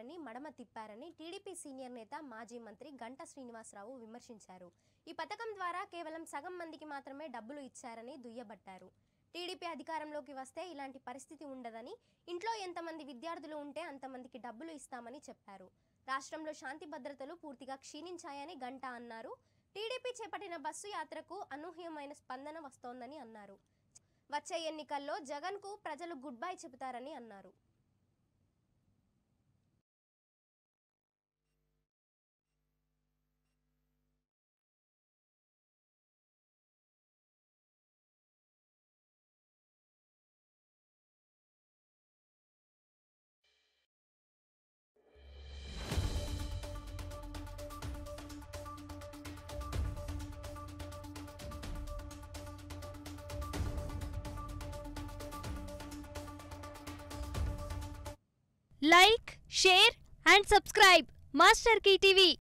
చేశారని మడమ తిప్పారని TDP senior నేత మాజీ మంత్రి గంటా శ్రీనివాసరావు విమర్శించారు ఈ పథకం ద్వారా కేవలం సగం మందికి మాత్రమే డబ్బులు ఇచ్చారని దుయ్యబట్టారు టీడీపీ అధికారంలోకి వస్తే ఇలాంటి పరిస్థితి ఉండదని ఇంట్లో ఎంతమంది విద్యార్థులు ఉంటే అంతమందికి డబ్బులు ఇస్తామని చెప్పారు రాష్ట్రంలో శాంతి భద్రతలు పూర్తిగా క్షీణించాయని గంటా అన్నారు టీడీపీ చేపట్టిన బస్సు యాత్రకు అనూహ్యమైన స్పందన వస్తోందని అన్నారు వచ్చే ఎన్నికల్లో జగన్కు ప్రజలు గుడ్ బై చెబుతారని అన్నారు like share and subscribe Master TV